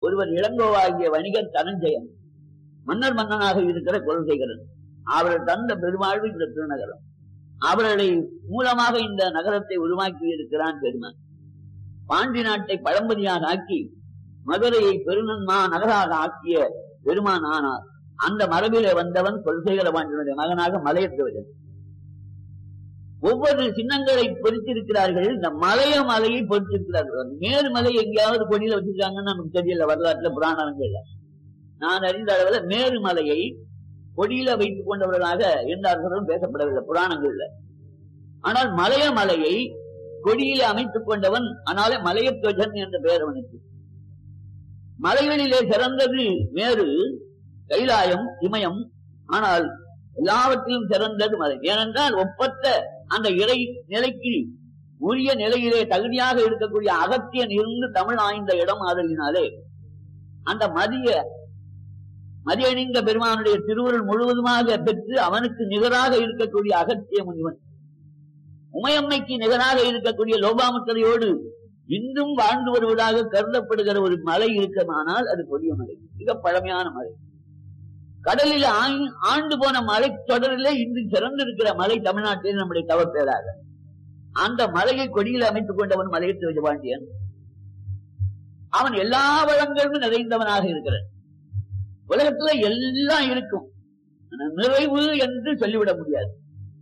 ஒருவர் இளங்கோவாகிய வணிகர் தனஞ்சயன் மன்னர் மன்னனாக இருக்கிற கொள்கைகரன் அவர்கள் தந்த பெருவாழ்வு இந்த திருநகரம் அவர்களை மூலமாக இந்த நகரத்தை உருவாக்கி இருக்கிறான் பெருமான் பாண்டி நாட்டை பழம்பதியாக ஆக்கி மதுரையை பெருநன்மா நகராக ஆக்கிய பெருமான் ஆனார் அந்த மரபிலே வந்தவன் கொள்கைகர பாண்டியனுடைய மகனாக மலையற்றவன் ஒவ்வொரு சின்னங்களை பொறித்திருக்கிறார்கள் இந்த மலைய மலையை பொறித்திருக்கிறார்கள் மேல் மலை எங்கேயாவது கொடியில வச்சிருக்காங்கன்னு நமக்கு தெரியல வரலாற்றுல புராணங்கள்ல நான் அறிந்த அளவுல மேருமலையை கொடியில வைத்துக் கொண்டவர்களாக எந்த அரசரும் பேசப்படவில்லை புராணங்கள்ல ஆனால் மலைய மலையை கொடியில அமைத்துக் கொண்டவன் ஆனாலே மலையத்வஜன் என்ற பெயர் அவனுக்கு மலைகளிலே சிறந்தது மேரு கைலாயம் இமயம் ஆனால் எல்லாவற்றிலும் சிறந்தது மலை ஏனென்றால் ஒப்பற்ற அந்த இறை நிலைக்கு உரிய நிலையிலே தகுதியாக இருக்கக்கூடிய அகத்தியன் இருந்து தமிழ் ஆய்ந்த இடம் ஆதலினாலே அந்த மதிய மதியணிந்த பெருமானுடைய திருவுருள் முழுவதுமாக பெற்று அவனுக்கு நிகராக இருக்கக்கூடிய அகத்திய முனிவன் உமையம்மைக்கு நிகராக இருக்கக்கூடிய லோபாமுத்தரையோடு இன்றும் வாழ்ந்து வருவதாக கருதப்படுகிற ஒரு மலை இருக்குமானால் அது கொடிய மலை மிக பழமையான மலை கடலில் ஆய்- ஆண்டு போன மலை தொடரிலே இன்று சிறந்திருக்கிற மலை தமிழ்நாட்டில் நம்முடைய தவப்பேராக அந்த மலையை கொடியில் அமைத்துக் கொண்டவன் மலையத்து விஜபாண்டியன் அவன் எல்லா வளங்களும் நிறைந்தவனாக இருக்கிறான் உலகத்துல எல்லாம் இருக்கும் ஆனா நிறைவு என்று சொல்லிவிட முடியாது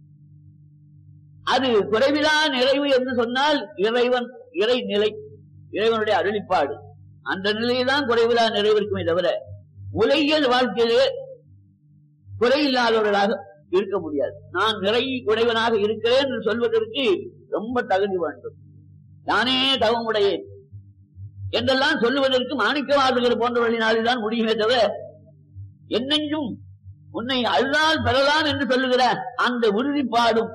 அது குறைவிலா நிறைவு என்று சொன்னால் இறைவன் இறை நிலை இறைவனுடைய அருளிப்பாடு அந்த நிலையில்தான் குறைவிலா நிறைவு இருக்குமே தவிர உலகியல் வாழ்க்கையிலே குறையில்லாதவர்களாக இருக்க முடியாது நான் நிறை உடையவனாக இருக்கிறேன் என்று சொல்வதற்கு ரொம்ப தகுதி வேண்டும் நானே தவமுடையேன் என்றெல்லாம் சொல்லுவதற்கு மாணிக்கவாசகர் போன்றவர்களினால்தான் முடியுமே தவிர என்னென்றும் உன்னை அழுதால் பெறலாம் என்று சொல்லுகிற அந்த உறுதிப்பாடும்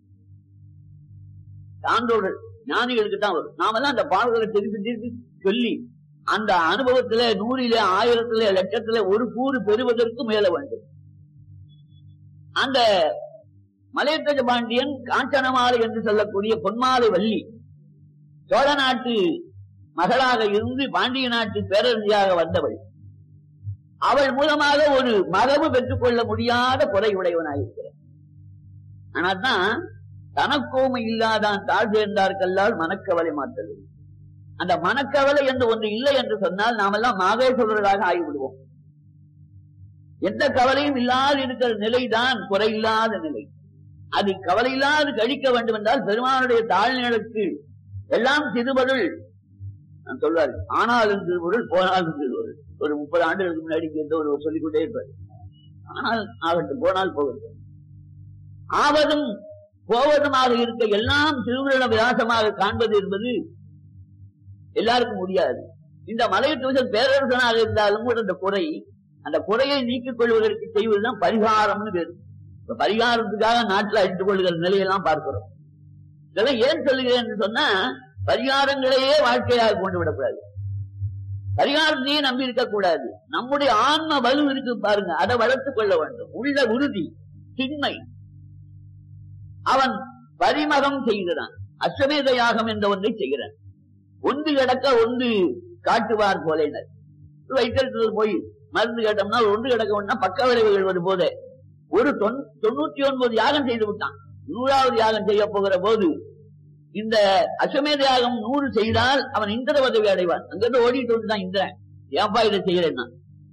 சான்றோர்கள் ஞானிகளுக்கு தான் வரும் நாமெல்லாம் அந்த பாடல்களை திருப்பி திருப்பி சொல்லி அந்த அனுபவத்திலே நூறிலே ஆயிரத்திலே லட்சத்திலே ஒரு கூறு பெறுவதற்கு மேல வேண்டும் அந்த மலையத்தஜ பாண்டியன் காஞ்சனமாலை என்று சொல்லக்கூடிய பொன்மாலை வள்ளி சோழ நாட்டு மகளாக இருந்து பாண்டிய நாட்டு பேரரசியாக வந்தவள் அவள் மூலமாக ஒரு மரபு பெற்றுக் கொள்ள முடியாத குறையுடையவனாயிருக்கிறார் ஆனால்தான் தனக்கோமை இல்லாதான் தாழ் சேர்ந்தார்கல்லால் மனக்கவலை மாற்றது அந்த மனக்கவலை என்று ஒன்று இல்லை என்று சொன்னால் நாமெல்லாம் மாகேஸ்வரர்களாக ஆகிவிடுவோம் எந்த கவலையும் இல்லாது இருக்கிற நிலைதான் குறையில்லாத நிலை அது கவலை இல்லாது கழிக்க வேண்டும் என்றால் பெருமானுடைய தாழ்நிலைக்கு எல்லாம் சிறுபொருள் நான் சொல்வாரு ஆனாலும் திருப்பொருள் போனாலும் திருப்பொருள் ஒரு முப்பது ஆண்டுகளுக்கு முன்னாடி இங்க ஒரு சொல்லிக்கொண்டே இருப்பார் ஆனால் ஆகட்டும் போனால் போகட்டும் ஆவதும் போவதுமாக இருக்க எல்லாம் திருவிழா விலாசமாக காண்பது என்பது எல்லாருக்கும் முடியாது இந்த மலையத்துவசன் பேரரசனாக இருந்தாலும் கூட அந்த குறை அந்த குறையை நீக்கிக் கொள்வதற்கு செய்வதுதான் பரிகாரம்னு பேரு இப்ப பரிகாரத்துக்காக நாட்டில் அழித்துக் கொள்கிற நிலையெல்லாம் பார்க்கிறோம் இதெல்லாம் ஏன் சொல்லுகிறேன் என்று சொன்னா பரிகாரங்களையே வாழ்க்கையாக கொண்டு விடக்கூடாது பரிகாரத்தையே நம்பி இருக்க கூடாது நம்முடைய ஆன்ம வலு இருக்கு பாருங்க அதை வளர்த்துக் கொள்ள வேண்டும் உள்ள உறுதி திண்மை அவன் பரிமகம் செய்கிறான் அஸ்வமேத யாகம் என்ற ஒன்றை செய்கிறான் ஒன்று கிடக்க ஒன்று காட்டுவார் போலேனர் வைத்திருக்கிறது போய் மருந்து கேட்டோம்னா ஒன்று கிடக்க ஒன்னா பக்க விளைவுகள் வரும் போதே ஒரு தொன்- தொண்ணூத்தி ஒன்பது யாகம் செய்து விட்டான் நூறாவது யாகம் செய்ய போகிற போது இந்த அஸ்வமேத யாகம் நூறு செய்தால் அவன் இந்திர பதவி அடைவான் அங்கிருந்து ஓடிட்டு வந்துதான் இந்திரன் ஏன்பா இதை செய்யறேன்னா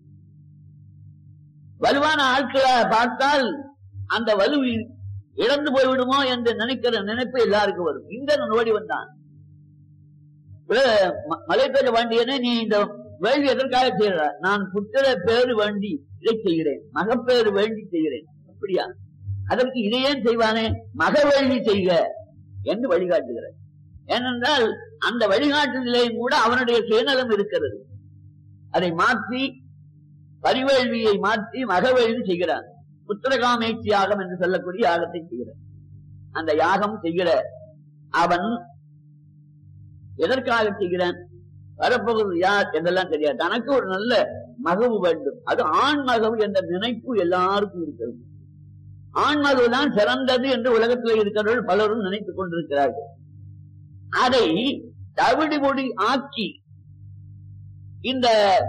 வலுவான ஆட்களை பார்த்தால் அந்த வலு இழந்து போய்விடுமோ என்று நினைக்கிற நினைப்பு எல்லாருக்கும் வரும் இந்திரன் ஓடி வந்தான் மலைப்பேர பாண்டியனே நீ இந்த வேள்வி எதற்காக செய்யற நான் புத்திர பேரு வேண்டி இதை செய்கிறேன் மகப்பேறு வேண்டி செய்கிறேன் அப்படியா அதற்கு இதையே செய்வானே மக வேள்வி செய்க என்று வழிகாட்டுகிறார் ஏனென்றால் அந்த வழிகாட்டுதலையும் கூட அவனுடைய சுயநலம் இருக்கிறது அதை மாற்றி பரிவேள்வியை மாற்றி மகவேள்வி செய்கிறான் புத்திரகாமேட்சி யாகம் என்று சொல்லக்கூடிய யாகத்தை செய்கிறார் அந்த யாகம் செய்கிற அவன் எதற்காக செய்கிறான் வரப்போகிறது யார் என்றெல்லாம் தெரியாது தனக்கு ஒரு நல்ல மகவு வேண்டும் அது ஆண் மகவு என்ற நினைப்பு எல்லாருக்கும் இருக்கிறது ஆண் மகவு தான் சிறந்தது என்று உலகத்தில் இருக்கிறவர்கள் பலரும் நினைத்துக் கொண்டிருக்கிறார்கள் அதை தவிடுபொடி ஆக்கி இந்த